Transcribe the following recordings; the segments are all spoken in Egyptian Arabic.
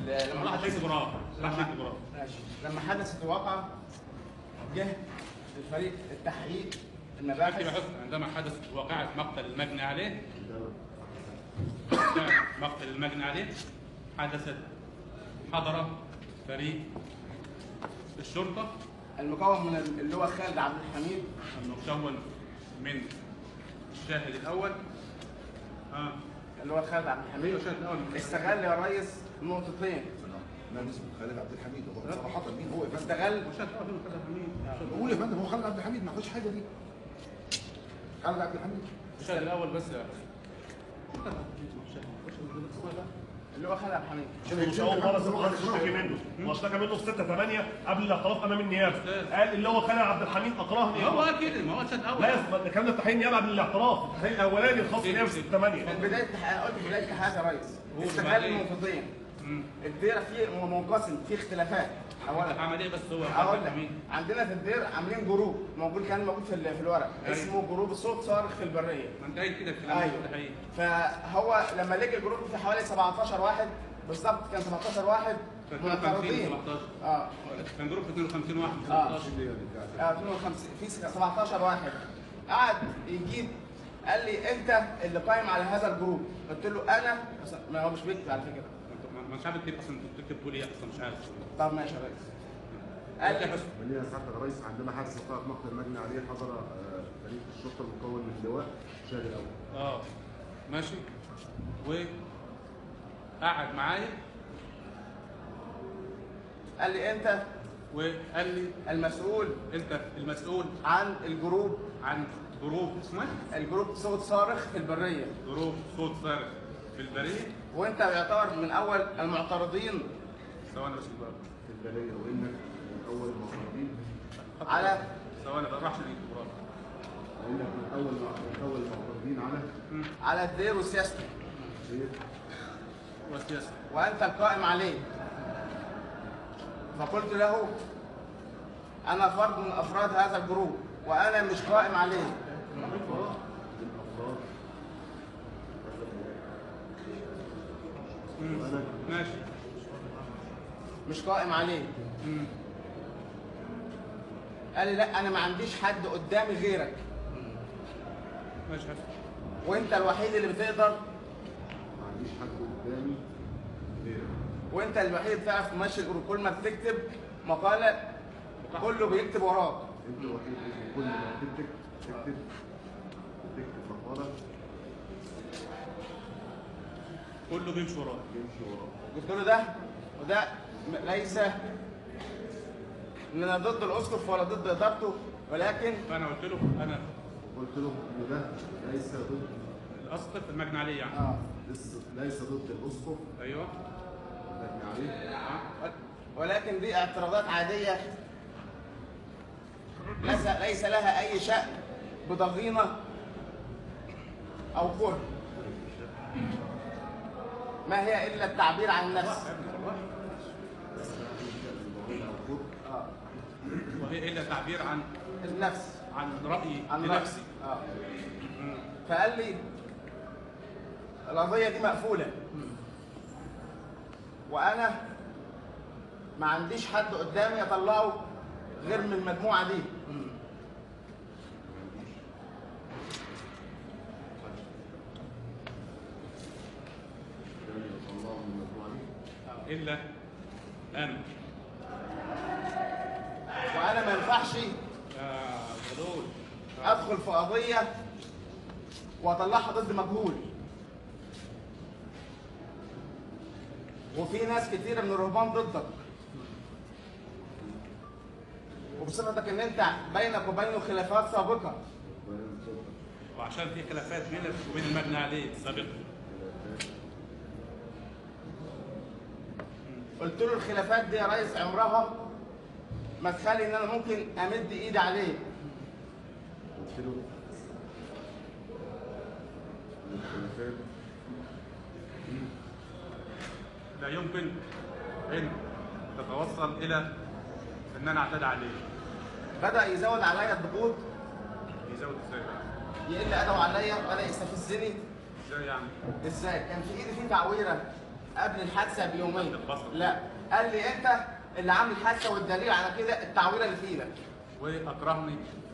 ل- لما راح حدث شيك براءة راح شيك براءة ماشي لما حدثت الواقعة جه الفريق التحقيق اكتب يا المباحث حسن عندما حدثت واقعة مقتل المجني عليه مقتل المجني عليه حدثت حضر فريق الشرطة المكون من اللي هو خالد عبد الحميد المكون من الشاهد الأول اه اللي هو خالد عبد الحميد الشاهد الأول استغل يا ريس نقطتين انا اسمه خالد عبد الحميد هو صراحه مين هو يا فندم؟ استغل الشاهد الأول هو خالد حميد قول يا فندم هو خالد عبد الحميد ما عملش حاجه دي خالد عبد الحميد الشاهد الأول بس يا اللي هو خالد عبد الحميد مش اول مره سمعت اشتكي منه هو اشتكى منه في 6 8 قبل الاعتراف امام النيابه قال اللي هو خالد عبد الحميد اقراه ما هو نيابه كده ما هو الشاهد الأول لا يا الكلام ده تحقيق نيابه قبل الاعتراف التحقيق الاولاني الخاص بالنيابه في 6 8 من بداية التحقيق أنا قلت بداية التحقيق يا ريس قول استغل بعدين. النقطتين مم. الدير فيه منقسم فيه اختلافات أولا عمل ايه بس هو اقول خالد لك حميد عندنا في الدير عاملين جروب موجود كان موجود في ال- في الورق أيوة. اسمه جروب صوت صارخ في البريه ما انت قايل كده الكلام ده ايوه ده حقيقي فهو لما لقي الجروب في حوالي 17 واحد بالظبط كان 17 واحد كان 52 معترضين 17 اه كان جروب 52 واحد اه 17 آه، 52 في 17 واحد قعد يجيب قال لي انت اللي قايم على هذا الجروب قلت له انا ما هو مش بيكتب على فكره ما مش عارف تكتب اصلا انت بتكتب تقول ايه اصلا مش عارف طب ماشي يا ريس قال يا لي حسن ملينا سعادة الرئيس عندما حدث وقائع مقتل المجني عليه حضر آه، فريق الشرطة المكون من لواء شاهد الأول اه ماشي وقعد معايا قال لي انت وقال لي المسؤول انت المسؤول عن الجروب عن جروب اسمه ايه؟ الجروب صوت صارخ في البريه جروب صوت صارخ في البريه وانت يعتبر من اول المعترضين ثواني بس بقى. في البلية وإنك من أول المعترضين على ثواني بقى راحش لي كبرات وإنك من أول من أول المعترضين على على الدير وسياسته شيء والسياسه وانت القائم عليه فقلت له انا فرد من افراد هذا الجروب وانا مش قائم عليه الأفراد وأنا ماشي مش قائم عليه قال لي لا انا ما عنديش حد قدامي غيرك ماشي حسن وانت الوحيد اللي بتقدر ما عنديش حد قدامي غيرك وانت الوحيد اللي بتعرف تمشي الامور كل ما بتكتب مقاله كله بيكتب وراك أنت الوحيد اللي كل ما تكتب تكتب تكتب مقالة كله بيمشي وراه يمشي وراك قلت له ده وده م- ليس اننا ضد الاسقف ولا ضد ادارته ولكن فانا قلت له انا وقلت له إن ده ليس ضد الاسقف المجني عليه يعني اه ليس ليس ضد الأسقف ايوه المجني عليه آه. ولكن دي اعتراضات عاديه ليس ليس لها اي شأن بضغينه او كره ما هي الا التعبير عن النفس آه. وهي الا تعبير عن النفس عن رايي عن لنفسي نفسي اه فقال لي القضيه دي مقفوله وانا ما عنديش حد قدامي اطلعه غير من المجموعه دي يعني يطلعوا من المجموعة دي الا انا وانا ما ينفعش يا غلول ادخل في قضيه واطلعها ضد مجهول وفي ناس كتيره من الرهبان ضدك وبصفتك ان انت بينك وبينه خلافات سابقه وبيان صوتك وعشان في خلافات بينك وبين المجني عليه سابقا قلت له الخلافات دي يا ريس عمرها ما تخلي ان انا ممكن امد ايدي عليه قلت له الخلافات لا يمكن ان تتوصل الى ان انا اعتدي عليه بدا يزود عليا الضغوط يزود ازاي بقى؟ يقل ادبه عليا بدا يستفزني ازاي يعني؟ ازاي كان في ايدي فيه تعويره قبل الحادثه بيومين البصل. لا قال لي انت اللي عامل الحادثه والدليل على كده التعويره اللي في ايدك واكرهني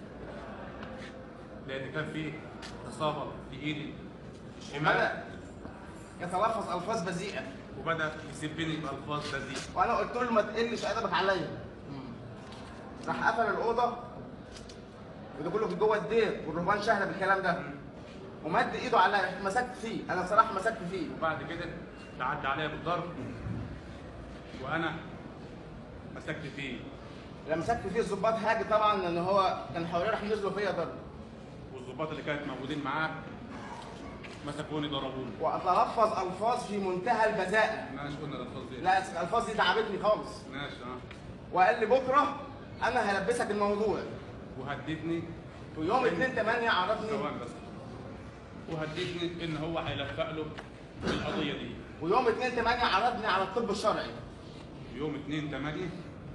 لان كان في اصابه في ايدي الشمال بدا يتلفظ الفاظ بذيئه وبدا يسبني بالفاظ بذيئه وانا قلت له ما تقلش ادبك عليا راح قفل الاوضه وده كله في جوه الدير والرهبان شاهده بالكلام ده ومد ايده عليا رحت مسكت فيه انا بصراحه مسكت فيه وبعد كده تعدى عليا بالضرب وانا مسكت فيه لما مسكت فيه الظباط هاجي طبعا لان هو كان حواليه راح نزلوا فيا ضرب والظباط اللي كانت موجودين معاه مسكوني ضربوني واتلفظ الفاظ في منتهى البذاءه ماشي قلنا الالفاظ دي لا الالفاظ دي تعبتني خالص ماشي اه وقال لي بكره انا هلبسك الموضوع وهددني ويوم 2 8 عرفني ثواني بس وهددني ان هو هيلفق له في القضيه دي ويوم 2 8 عرضني على الطب الشرعي يوم 2 8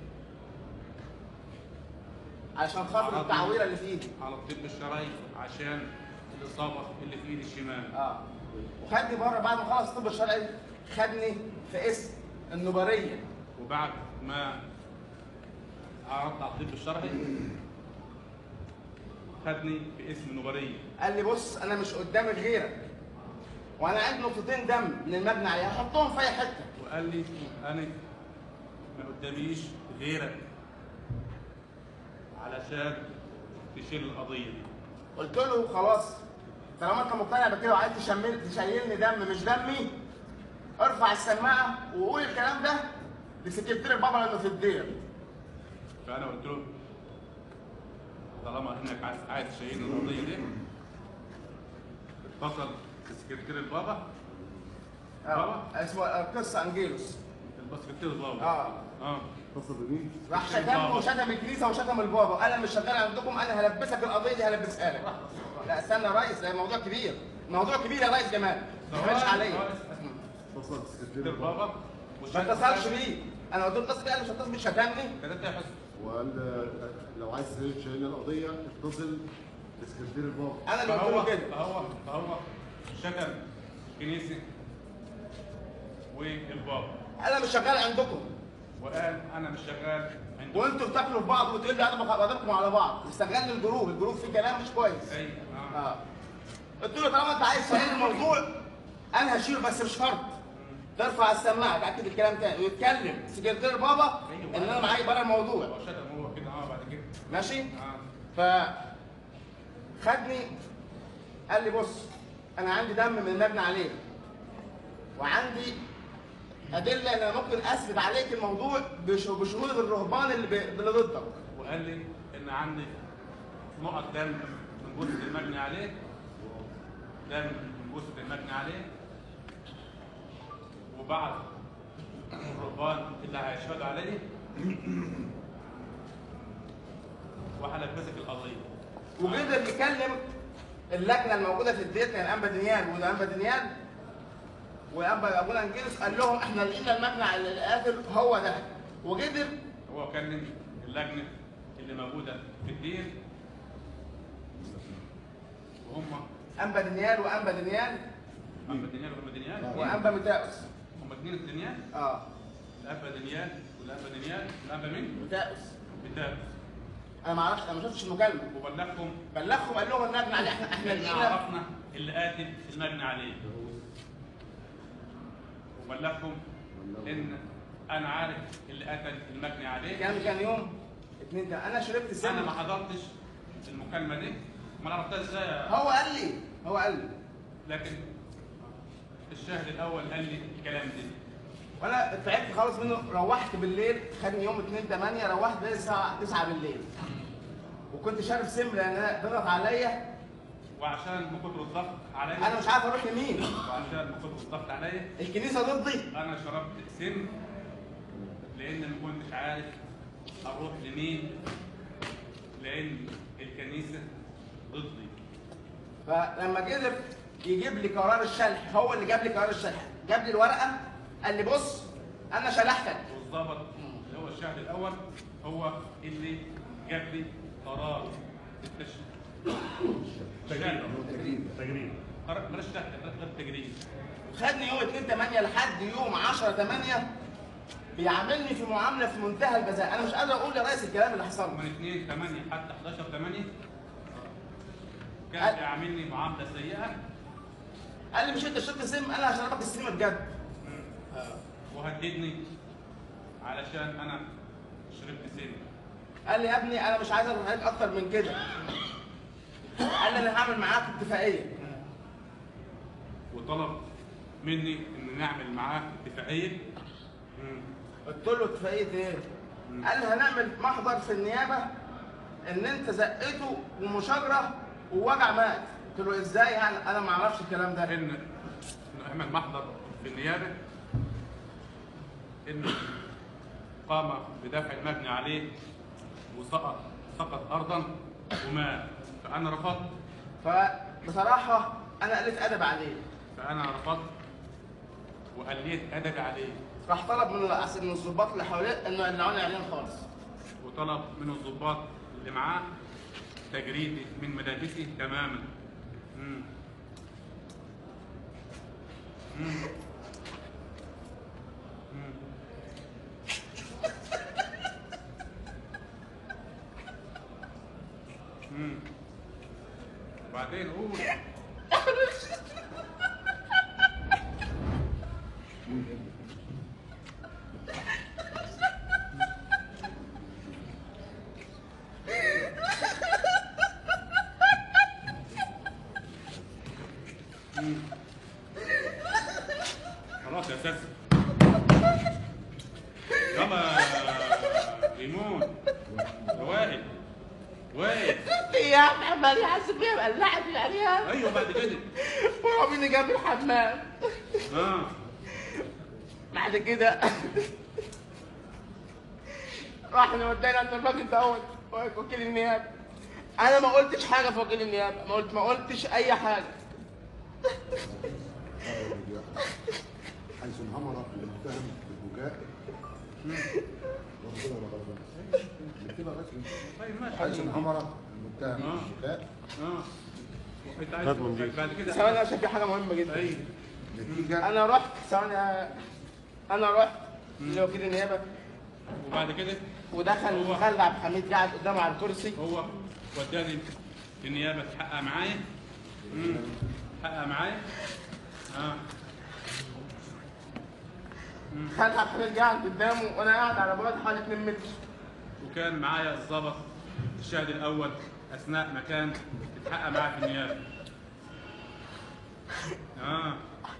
علشان خاطر التعويره اللي في ايدي على الطب الشرعي عشان الاصابه اللي في ايدي الشمال اه وخدني بره بعد ما خلص الطب الشرعي خدني في اسم النبريه وبعد ما عرضت على الطب الشرعي خدني باسم نبريه قال لي بص انا مش قدامي غيرك وانا عندي نقطتين دم من المبنى عليها هحطهم في اي حته وقال لي انا ما قداميش غيرك علشان تشيل القضيه دي قلت له خلاص طالما انت مقتنع بكده وعايز تشمل تشيلني دم مش دمي ارفع السماعه وقول الكلام ده لسكرتير البابا لانه في الدير فانا قلت له طالما انك عايز عايز تشيلني القضيه دي اتصل بسكرتير البابا اه اسمه القصه انجيلوس السكرتير البابا اه اه اتصل بمين؟ راح شتمني وشتم الكنيسه وشتم البابا قال انا مش شغال عندكم انا هلبسك القضيه دي هلبسها لك لا استنى يا ريس ده موضوع كبير موضوع كبير يا ريس جمال ما تعملش عليا اتصل بسكرتير سكرتير البابا البابا ما اتصلش بيه انا قلت له اتصل بيه قال لي مش هتصل بيه شتمني كتبت يا حسن وقال آه، لو عايز تشيل القضيه اتصل بسكرتير البابا انا اللي قلت فهو له كده فهو فهو شتم الكنيسه والبابا انا مش شغال عندكم وقال انا مش شغال عندكم وانتوا بتاكلوا في بعض وتقول لي ادبك ادبكم على بعض استغل الجروب الجروب فيه كلام مش كويس ايوه اه اه قلت له طالما انت عايز تشيل الموضوع انا هشيله بس مش شرط ترفع السماعه تاكد الكلام تاني ويتكلم سكرتير بابا ان انا معايا بره الموضوع هو شتم هو كده اه بعد كده ماشي اه ف خدني قال لي بص انا عندي دم من المبنى عليه وعندي ادله ان انا ممكن اثبت عليك الموضوع بش- بشهود الرهبان اللي, ب... اللي ضدك وقال لي ان عندي نقط دم من جثه المجني عليه دم من جثه المجني عليه وبعض الرهبان اللي هيشهدوا عليه وهلبسك القضيه وقدر يكلم اللجنه الموجوده في الدير كان انبا دنيال وده انبا دنيال وانبا ابونا انجيلوس قال لهم احنا لقينا المبنى على القاتل هو ده وقدر هو كلم اللجنه اللي موجوده في الدين وهم انبا دنيال وانبا دنيال اما دنيال وام دنيال وانبا متاوس هم اثنين الدنيال اه الابا دنيال والابا دنيال الابا مين؟ متاوس بتاع انا ما اعرفش انا ما شفتش المكالمه وبلغكم بلغهم قال لهم المبنى عليه احنا احنا احنا لقينا عرفنا اللي قاتل المجني عليه وبلغكم ان انا عارف اللي قتل المجني عليه كان كان يوم اتنين ده انا شربت سم انا ما حضرتش المكالمه دي ما عرفتها ازاي يا- هو قال لي هو قال لي لكن الشاهد الاول قال لي الكلام ده وانا تعبت خالص منه روحت بالليل خدني يوم 2 8 روحت بالليل الساعه 9 بالليل وكنت شارب سم لان أنا ضغط عليا وعشان من كتر الضغط عليا انا مش عارف اروح لمين وعشان من كتر الضغط عليا الكنيسه ضدي انا شربت سم لان ما كنتش عارف اروح لمين لان الكنيسه ضدي فلما قدر يجيب لي قرار الشلح هو اللي جاب لي قرار الشلح جاب لي الورقه قال لي بص انا شلحتك والضابط اللي هو الشاهد الاول هو اللي جاب لي قرار التشريع تجريد تجريد قرار بلاش تحت غير تجريد خدني يوم 2 8 لحد يوم 10 8 بيعاملني في معامله في منتهى البذاء انا مش قادر اقول يا ريس الكلام اللي حصل من 2 8 حتى 11 8 أه. كان بيعاملني معامله سيئه قال لي مش انت شربت سم انا هشربك السم بجد وهددني علشان انا شربت سم قال لي يا ابني انا مش عايز اروح عليك اكتر من كده قال لي انا هعمل معاك اتفاقيه وطلب مني ان نعمل معاه اتفاقيه مم. قلت له اتفاقيه ايه؟ قال لي هنعمل محضر في النيابه ان انت زقته ومشاجره ووجع مات قلت له ازاي يعني انا ما اعرفش الكلام ده ان نعمل محضر في النيابه ان قام بدفع المبني عليه وسقط سقط ارضا ومات فانا رفضت فبصراحه انا قلت ادب عليه فانا رفضت وقليت ادبي عليه راح طلب من الأس- من الضباط اللي حواليه انه يمنعوني عليهم خالص وطلب من الضباط اللي معاه تجريدي من ملابسي تماما مم. مم. مم. مم. وبعدين قول خلاص يا استاذ يلا يا ريمون يا وائل وائل يا محمد يحسب بيها مقلعت عليها ايوه بعد كده وراح مني جنب الحمام اه بعد كده راح ودانا عند الراجل دوت وكيل النيابه انا ما قلتش حاجه في وكيل النيابه ما قلت ما قلتش اي حاجه حيث انهمر المتهم بالبكاء ربنا ولا غلطان نكتبها بس طيب ماشي حيث انهمر المتهم آه. بالبكاء اه انت عايز بعد كده ثواني عشان في حاجه مهمه جدا ايوه نتيجة انا رحت ثواني انا رحت لوكيل النيابه وبعد كده ودخل خالد عبد الحميد قاعد قدامه على الكرسي هو وداني النيابه تحقق معايا مم. تحقق معايا اه خالد عبد الحميد قاعد قدامه وانا قاعد على بعد حوالي 2 متر وكان معايا الضابط الشاهد الاول اثناء ما كان بيتحقق معاه في النيابه اه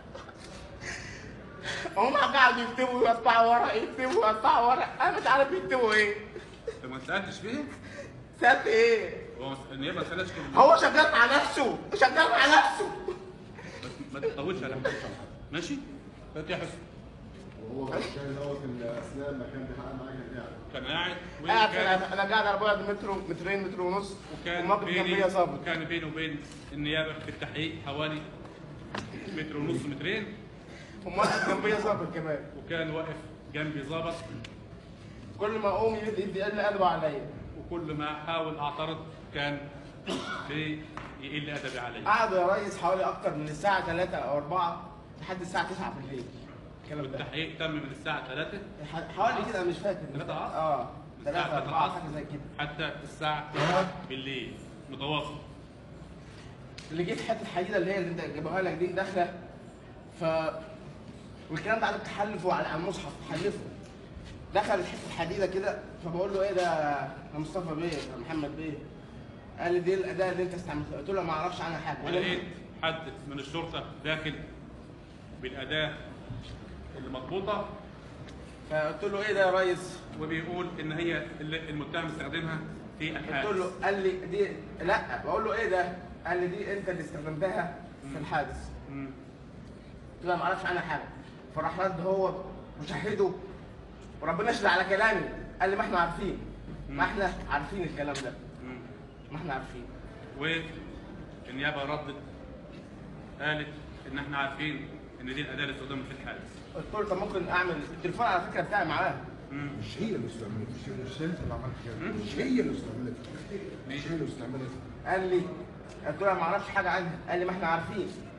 هم قاعدوا يكتبوا ويقطعوا ورق يكتبوا ويقطعوا ورق انا مش عارف يكتبوا ايه انت ما سالتش فيه سالت ايه هو النيابه ما سالتش كده هو شغال مع نفسه شغال مع نفسه بس ما تطولش على حد ماشي فانت يا حسن وهو الشاهد دوت إن اثناء ما كان بيحقق معاك النيابه كان قاعد قاعد وكان انا أنا قاعد على بعد متر مترين متر ونص وكان وموقف بيني جنبيا ظابط وكان بيني وبين النيابه في التحقيق حوالي متر ونص مترين وموقف جنبيا ظابط كمان وكان واقف جنبي ظابط كل ما اقوم يدي يدي قلب قلبه عليا وكل ما احاول اعترض كان بيقل ادبي علي قعدوا يا ريس حوالي اكتر من الساعه 3 او 4 لحد الساعه 9 بالليل الكلام ده والتحقيق تم من الساعه 3 حوالي كده انا مش فاكر ثلاثة عصر؟ اه من 3 الساعة 4 3 حاجه زي كده حتى الساعه 9 بالليل متواصل اللي جيت حته حديده اللي هي اللي انت جابوها لك دي داخله ف والكلام ده على التحلف وعلى على المصحف تحلفه دخلت حته حديده كده فبقول له ايه ده يا مصطفى بيه يا محمد بيه قال لي دي الاداه اللي انت استعملتها قلت له ما اعرفش عنها حاجه ولقيت حد من الشرطه داخل بالاداه اللي مضبوطه فقلت له ايه ده يا ريس وبيقول ان هي اللي المتهم استخدمها في قلت الحادث له قال لي دي لا بقول له ايه ده قال لي دي انت اللي استخدمتها في الحادث مم. قلت له أنا ما اعرفش عنها حاجه فراح رد هو وشهده وربنا يشهد على كلامي قال لي ما احنا عارفين ما احنا عارفين الكلام ده مم. ما احنا عارفين والنيابه ردت قالت ان احنا عارفين ان دي الاداه اللي استخدمت في الحادث قلت له طب ممكن اعمل التليفون على فكره بتاعي معاه مم. مش هي اللي استعملت مش مش انت اللي عملت كده مم. مش هي اللي استعملت مش هي اللي استعملت قال لي قلت له أنا ما اعرفش حاجه عنها قال لي ما احنا عارفين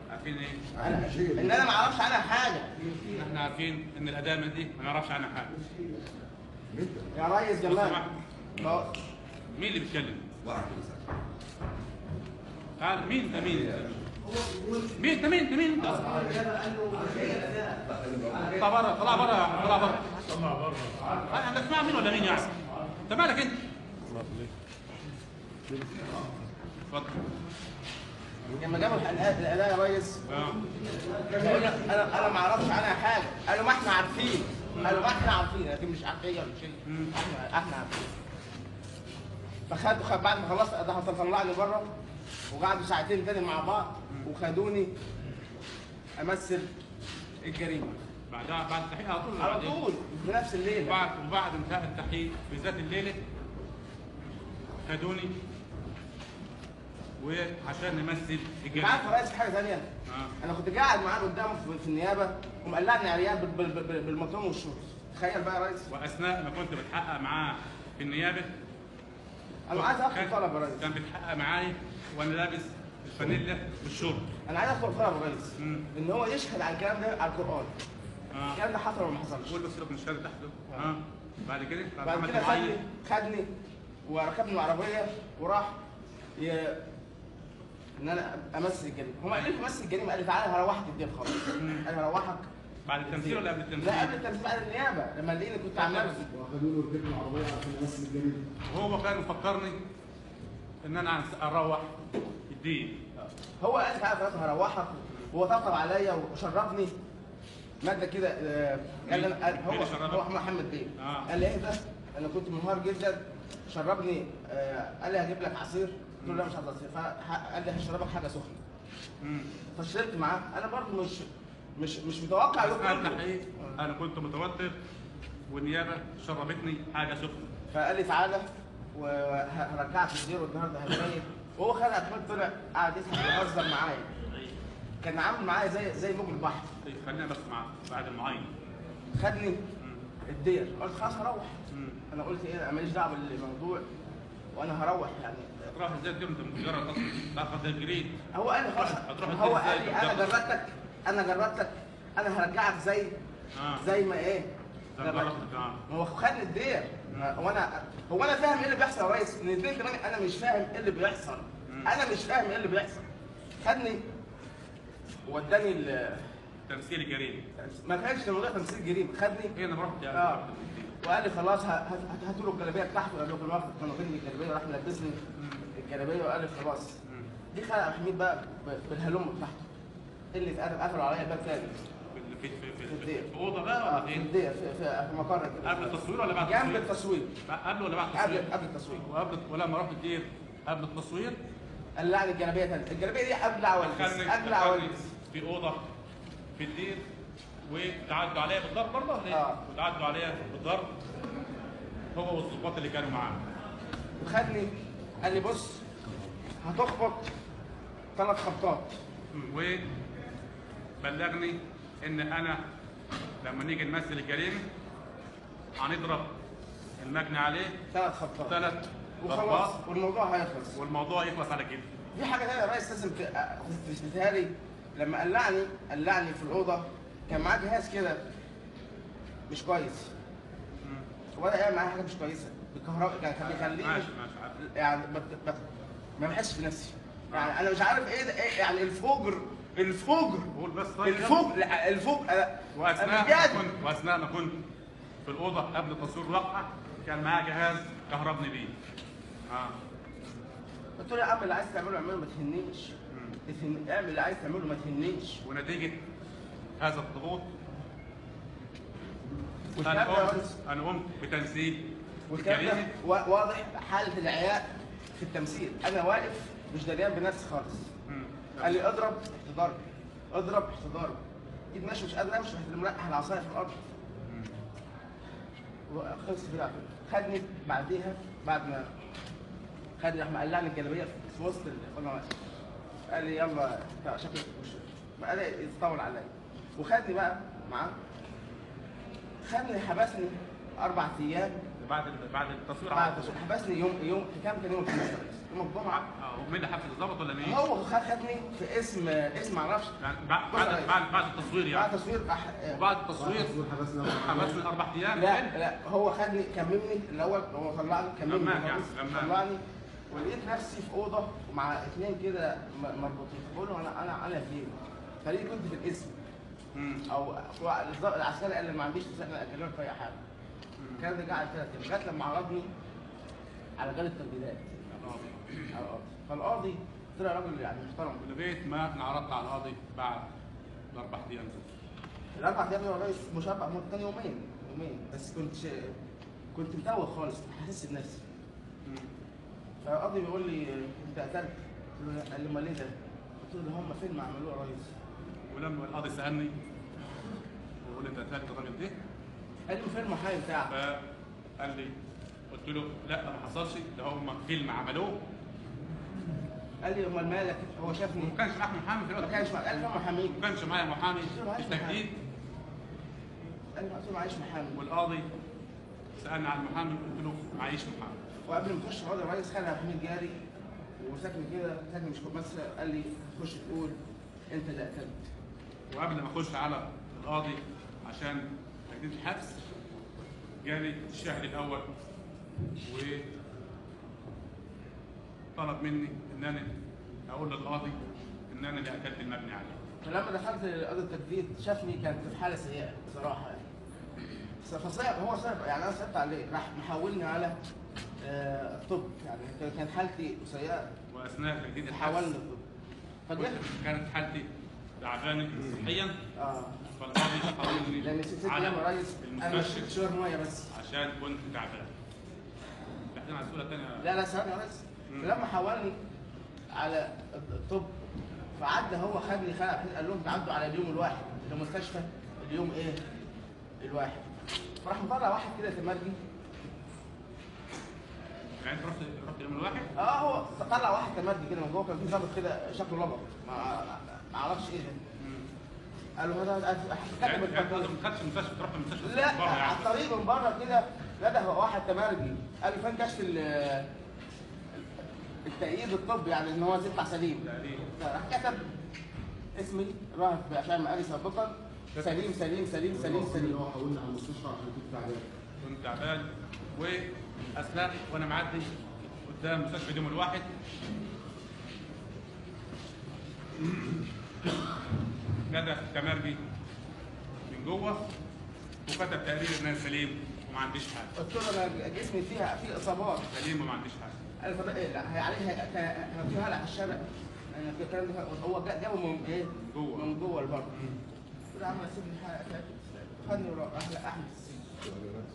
عارفين ايه؟ انا ان انا ما اعرفش عنها حاجه احنا عارفين ان الادامه دي ما نعرفش عنها حاجه يا ريس بص جمال سمحت. ما- مين اللي بيتكلم؟ تعال مين انت مين انت؟ مين انت مين انت مين انت اصلا؟ اطلع بره طلع بره طلع بره طلع بره انت تسمع مين ولا مين يعني؟ انت مالك انت؟ اتفضل لما جابوا الحلقات الاداء يا ريس اه بيقول لك انا انا ما اعرفش عنها حاجه قالوا ما احنا عارفين قالوا ما احنا عارفين لكن مش عارفين ولا شيء احنا احنا عارفين فخدوا خد بعد ما خلصت ده طلعني بره وقعدوا ساعتين تاني مع بعض وخدوني امثل الجريمه بعدها بعد التحقيق على طول ولا على بعدين؟ طول في نفس الليله وبعد وبعد انتهاء التحقيق في ذات الليله خدوني وعشان نمثل انت الجريمه عارف يا ريس حاجه ثانيه اه انا كنت قاعد معاه قدامه في- في النيابه ومقلعني عريان بال- بال- بال- بالمطلوب والشرطه تخيل بقى يا ريس واثناء ما كنت بتحقق معاه في النيابه انا عايز ادخل كان- طلب يا ريس كان بيتحقق معايا وانا لابس الفانيلا بالشورت انا عايز ادخل طلب يا ريس مم. ان هو يشهد على الكلام ده على القران اه الكلام ده حصل ولا ما حصلش قول بس لك من الشارع تحته اه بعد كده بعد عملت كده معين. خدني خدني وركبني العربيه وراح ي... ان انا امثل الجريمه هم قالوا لي امثل الجريمه قال لي تعالى هروحك الدين خلاص قال لي هروحك بعد التمثيل ولا قبل التمثيل؟ لا قبل التمثيل بعد النيابه لما لقيني كنت عمال واخدوني وركبنا العربيه عشان نمثل الجريمه هو كان مفكرني ان انا اروح الدين هو قال لي تعالى خلاص هروحك وهو طبطب عليا وشربني ماده كده آه، قال لي أنا- قال- مين هو اللي شربك؟ هو محمد بيه آه. قال لي ايه ده انا كنت منهار جدا شربني آه، قال لي هجيب لك عصير قلت له لا مش عايز عصير فقال لي هشربك حاجه سخنه مم. فشربت معاه انا برضو مش مش مش متوقع اثناء يقول التحقيق انا كنت متوتر والنيابه شربتني حاجه سخنه فقال لي تعالى وهرجعك الدير والنهارده هتبين وهو خد احمد طلع قعد يضحك ويهزر معايا كان عامل معايا زي زي موج البحر طيب خلينا بس مع بعد المعاينه خدني مم. الدير قلت خلاص هروح مم. انا قلت ايه انا ماليش دعوه بالموضوع وانا هروح يعني تروح ازاي الدين انت مجرد اصلا تاخد الجريد هو قال لي خلاص هتروح هو الدير قال لي إزاي؟ انا جردتك انا جردتك انا هرجعك زي اه زي ما ايه زي لما- ما رحت- آه. ما هو خدني الدير هو انا هو انا فاهم ايه اللي بيحصل يا ريس من الدين كمان انا مش فاهم ايه اللي بيحصل انا مش فاهم ايه اللي بيحصل خدني وداني ال- تمثيل الجريمه ما كانش الموضوع تمثيل جريمه خدني هي انا رحت يعني اه رحت التمثيل. وقال لي خلاص ه- هات- هاتوا له الجلابيه بتاعته قال له في الوقت كانوا واخدين الجلابيه راح ملبسني الجلابيه وقال لي خلاص دي خلق عبد الحميد بقى ب- بالهلم بتاعته اللي اتقفل قفلوا عليا الباب تاني في في في في في, الدير. في اوضه بقى اه ولا في فين؟ الدير في, في, في مقر كده قبل التصوير ولا بعد جنب التصوير؟ التصوير قبل ولا بعد قبل التصوير؟ قبل التصوير وقبل ولما رحت الدير قبل التصوير قلعني الجلابيه تاني الجلابيه دي ابلع والبس دخلني ابلع دخلني والبس في اوضه في الدير وتعدوا عليا بالضرب برضه ولا ايه؟ آه. وتعدوا عليا بالضرب هو والظباط اللي كانوا معاه وخدني قال لي بص هتخبط ثلاث خبطات وبلغني ان انا لما نيجي نمثل الجريمه هنضرب المجني عليه ثلاث خبطات ثلاث وخلاص ضربات والموضوع هيخلص والموضوع يخلص على كده في حاجه ثانيه يا ريس لازم ت- تثبتها لي لما قلعني قلعني في الاوضه كان معاه جهاز كده مش كويس ولا يعمل معايا حاجه مش كويسه بالكهرباء يعني كان بيخليني ماشي ماشي عارف. يعني بت- بت- ما بحسش بنفسي يعني انا مش عارف ايه ده إيه يعني الفجر الفجر قول بس طيب الفجر لا، الفجر أنا- أنا واثناء ما بجد كنت واثناء ما كنت في الاوضه قبل تصوير الواقعه كان معايا جهاز كهربني بيه اه قلت له يا عم اللي عايز تعمله اعمله ما تهنيش تهن- اعمل اللي عايز تعمله ما تهنيش ونتيجه هذا الضغوط والكلام انا ده يا قمت ريس انا قمت بتمثيل والكلام ده الجريمه وا- واضح حاله العياء في التمثيل انا واقف مش دريان بنفسي خالص مم. قال لي اضرب رحت ضرب اضرب رحت ضرب ايد ماشي مش قادر امشي رحت مرقح العصايه في الارض وخلص كده على كده. خدني بعديها بعد ما خدني راح مقلعني الجلابيه في وسط ال- وانا واقف قال لي يلا بتاع شكلك مش بدا يتطول عليا وخدني بقى معاه خدني حبسني اربع ايام بعد بعد التصوير بعد على طول. حبسني يوم يوم كام كان يوم الخميس يوم الجمعه اه ومين اللي حفظ الضابط ولا مين؟ هو خد خدني في اسم اسم معرفش يعني بعد بص يا بعد ريس. بعد, بعد التصوير بعد يعني تصوير أح... وبعد التصوير تصوير حبسنا حبسنا اربع ايام لا لا هو خدني كممني الاول هو طلعني كممني غماك يعني، خالص، غماك. طلعني ولقيت نفسي في اوضه مع اثنين كده م- مربوطين بقول له انا انا انا فين؟ فلقيت كنت في الاسم مم. او هو الضابط العسكري قال لي ما عنديش مساحه اكلمك في اي حاجه كان ده قاعد ثلاث ايام لغايه لما عرضني على جال التمديدات على القاضي فالقاضي طلع راجل يعني محترم لغايه ما انعرضت على القاضي بعد الاربع ايام دول الاربع ايام يا ريس مشابه هم كان يومين يومين بس كنت ش... كنت متوه خالص حاسس بنفسي مم. فالقاضي بيقول لي انت قتلت قلت له لا قال لي امال ايه ده؟ قلت له ده هم فيلم عملوه يا ريس ولما القاضي سالني وقال انت قتلت الراجل ده قال لي فيلم حي بتاعك فقال لي قلت له لا ما حصلش ده هم فيلم عملوه قال لي امال مالك هو شافني وما كانش معاك محامي في ما الوقت كانش مع- قال لي هم محامين ما كانش معايا محامي قلت له معيش في التجديد قال لي قلت له معيش محامي والقاضي سالني عن المحامي قلت له معيش محامي وقبل ما تخش القاضي الرئيس خلع حميد جاري وساكن كده ساكن مش مصر قال لي تخش تقول انت اللي قتلت وقبل ما اخش على القاضي عشان تجديد الحبس جالي الشاهد الاول وطلب مني ان انا اقول للقاضي ان انا اللي قتلت المبني عليه فلما دخلت قاضي التجديد شافني كانت في حاله سيئه بصراحه يعني فصعب هو صعب يعني انا صعبت عليه راح محولني على آه، طب يعني كان- كان حالتي سيئه واثناء تجديد الحبس حولني طب فجيت كانت حالتي تعبانه صحيا اه فالقاضي حولني لان ست ايام على يا ريس انا المستشفى شربت شويه ميه بس عشان كنت تعبان بعدين على السؤال الثانيه لا لا ثواني يا ريس مم. لما حولني على الطب فعدى هو خدني خلع قال لهم تعدوا على اليوم الواحد المستشفى اليوم ايه؟ الواحد فراح مطلع واحد كده تمرجي يعني انت رحت رحت اليوم الواحد اه هو طلع واحد تمرجي كده من جوه كان في ظابط كده شكله لبط ما ما اعرفش ايه ده قال له هذا يعني كتب يعني انت التقرير. ما خدتش المستشفى تروح المستشفى لا بره على يعني الطريق من بره كده لدى واحد تمرجي قال لي فين كشف ال- التأييد الطبي يعني ان هو يطلع سليم تقريبا راح كتب اسمي راح عشان مقالي سابقا سليم سليم سليم سليم سليم هو حولنا على المستشفى عشان كنت تعبان كنت تعبان واثناء وانا معدي قدام مستشفى اليوم الواحد جدع كمرجي من جوه وكتب تقرير ان انا سليم وما عنديش حاجه قلت له انا جسمي فيها فيه اصابات سليم وما عنديش حاجه قال لي فضل ايه لا هي عليه كان في هلع في الشارع انا كده الكلام ده هو جا- جابه من ايه؟ جوه. من جوه البر قلت له يا عم سيبني الحلقه خدني وراح راح احمد السجن